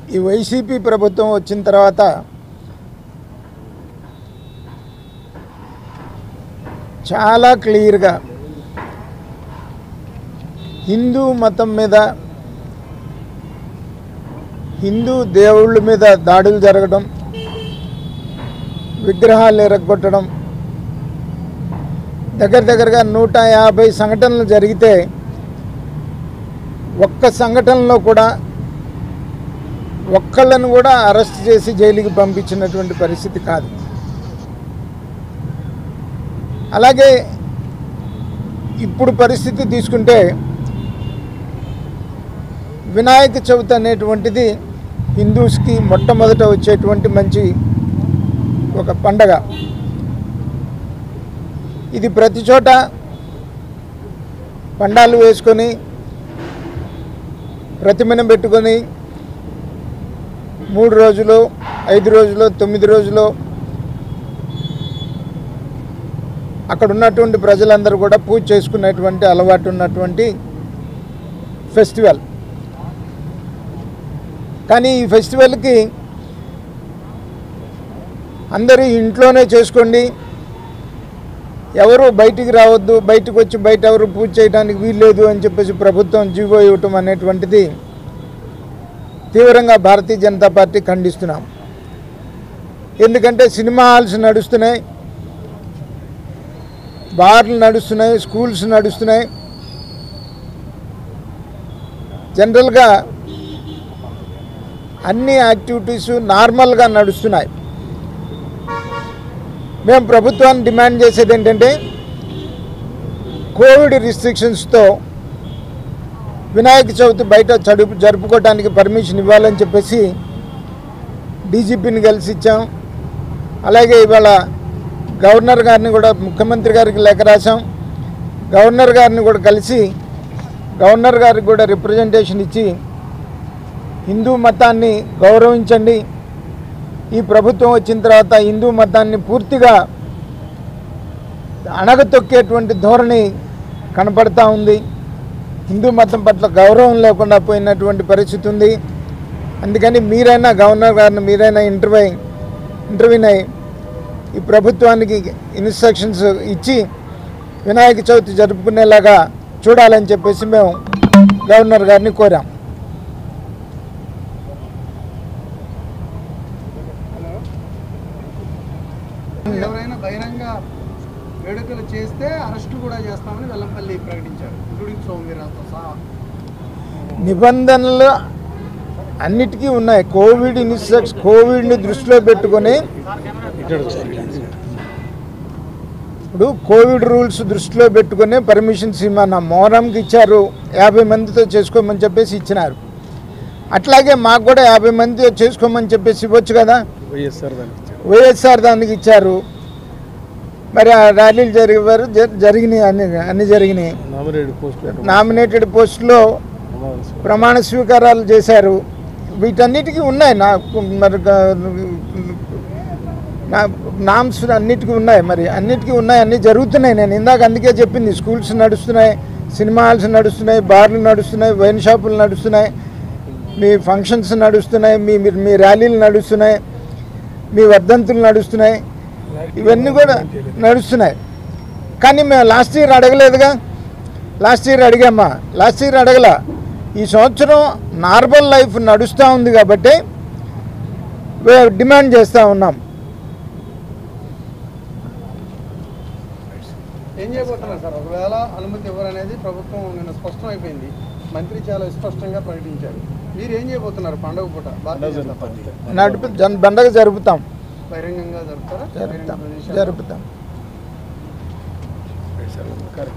ఈ వైసీపీ ప్రభుత్వం వచ్చిన తర్వాత చాలా క్లియర్గా హిందూ మతం మీద హిందూ దేవుళ్ళ మీద దాడులు జరగడం విగ్రహాలు ఎరగొట్టడం దగ్గర దగ్గరగా నూట యాభై సంఘటనలు జరిగితే ఒక్క సంఘటనలో కూడా ఒక్కళ్ళను కూడా అరెస్ట్ చేసి జైలుకి పంపించినటువంటి పరిస్థితి కాదు అలాగే ఇప్పుడు పరిస్థితి తీసుకుంటే వినాయక చవితి అనేటువంటిది హిందూస్కి మొట్టమొదట వచ్చేటువంటి మంచి ఒక పండగ ఇది ప్రతి చోట పండాలు వేసుకొని ప్రతిమను పెట్టుకొని మూడు రోజులు ఐదు రోజులు తొమ్మిది రోజులు అక్కడ ఉన్నటువంటి ప్రజలందరూ కూడా పూజ చేసుకునేటువంటి అలవాటు ఉన్నటువంటి ఫెస్టివల్ కానీ ఈ ఫెస్టివల్కి అందరూ ఇంట్లోనే చేసుకోండి ఎవరు బయటికి రావద్దు బయటకు వచ్చి బయట ఎవరు పూజ చేయడానికి వీల్లేదు అని చెప్పేసి ప్రభుత్వం జీవో ఇవ్వటం అనేటువంటిది తీవ్రంగా భారతీయ జనతా పార్టీ ఖండిస్తున్నాం ఎందుకంటే సినిమా హాల్స్ నడుస్తున్నాయి బార్లు నడుస్తున్నాయి స్కూల్స్ నడుస్తున్నాయి జనరల్గా అన్ని యాక్టివిటీస్ నార్మల్గా నడుస్తున్నాయి మేము ప్రభుత్వాన్ని డిమాండ్ చేసేది ఏంటంటే కోవిడ్ రిస్ట్రిక్షన్స్తో వినాయక చవితి బయట చడుపు జరుపుకోవడానికి పర్మిషన్ ఇవ్వాలని చెప్పేసి డీజీపీని కలిసి ఇచ్చాం అలాగే ఇవాళ గవర్నర్ గారిని కూడా ముఖ్యమంత్రి గారికి లేఖ రాసాం గవర్నర్ గారిని కూడా కలిసి గవర్నర్ గారికి కూడా రిప్రజెంటేషన్ ఇచ్చి హిందూ మతాన్ని గౌరవించండి ఈ ప్రభుత్వం వచ్చిన తర్వాత హిందూ మతాన్ని పూర్తిగా అణగతొక్కేటువంటి ధోరణి కనపడతా ఉంది హిందూ మతం పట్ల గౌరవం లేకుండా పోయినటువంటి పరిస్థితి ఉంది అందుకని మీరైనా గవర్నర్ గారిని మీరైనా ఇంటర్వ్యూ ఇంటర్వ్యూన్ అయ్యి ఈ ప్రభుత్వానికి ఇన్స్ట్రక్షన్స్ ఇచ్చి వినాయక చవితి జరుపుకునేలాగా చూడాలని చెప్పేసి మేము గవర్నర్ గారిని కోరాం ఎవరైనా బహిరంగ వేడుకలు చేస్తే అరెస్టు కూడా చేస్తామని వెల్లంపల్లి ప్రకటించారు ఇంక్లూడింగ్ సోమవీరాతో సహా నిబంధనలు అన్నిటికీ ఉన్నాయి కోవిడ్ ఇన్స్ట్రక్స్ కోవిడ్ని దృష్టిలో పెట్టుకొని ఇప్పుడు కోవిడ్ రూల్స్ దృష్టిలో పెట్టుకుని పర్మిషన్స్ మన మోరంకి ఇచ్చారు యాభై మందితో చేసుకోమని చెప్పేసి ఇచ్చినారు అట్లాగే మాకు కూడా యాభై మందితో చేసుకోమని చెప్పేసి ఇవ్వచ్చు కదా వైఎస్ఆర్ దానికి ఇచ్చారు వైఎస్ఆర్ దానికి ఇచ్చారు మరి ఆ ర్యాలీలు జరిగారు జ- జరిగినాయి అన్ని అన్ని జరిగినాయి నామినేటెడ్ పోస్ట్ నామినేటెడ్ పోస్టులో ప్రమాణ స్వీకారాలు చేశారు వీటన్నిటికీ ఉన్నాయి నాకు మరి గా- నా నామ్స్ అన్నిటికీ ఉన్నాయి మరి అన్నిటికీ ఉన్నాయి అన్నీ జరుగుతున్నాయి నేను ఇందాక అందుకే చెప్పింది స్కూల్స్ నడుస్తున్నాయి సినిమా హాల్స్ నడుస్తున్నాయి బార్లు నడుస్తున్నాయి వైన్ షాపులు నడుస్తున్నాయి మీ ఫంక్షన్స్ నడుస్తున్నాయి మీ మీ- మీ ర్యాలీలు నడుస్తున్నాయి మీ వర్ధంతులు నడుస్తున్నాయి ఇవన్నీ కూడా నడుస్తున్నాయి కానీ మేము లాస్ట్ ఇయర్ అడగలేదుగా లాస్ట్ ఇయర్ అడిగామా లాస్ట్ ఇయర్ అడగల ఈ సంవత్సరం నార్మల్ లైఫ్ నడుస్తూ ఉంది కాబట్టి వే- డిమాండ్ చేస్తూ ఉన్నాం ఏం చేయబోతున్నారు సార్ ఒకవేళ అనుమతి ఇవ్వరనేది ప్రభుత్వం నిన్న స్పష్టం అయిపోయింది మంత్రి చాలా స్పష్టంగా ప్రకటించారు మీరు ఏం చేయబోతున్నారు పండుగ పూట భారతీయ జనతా పార్టీ నడుపు జన్ పండగ జరుపుతాం బహిరంగంగా జరుపుతారా జరుపుతాం బహిరంగ ప్రదేశాల్లో? జరుపుతాం కరెక్ట్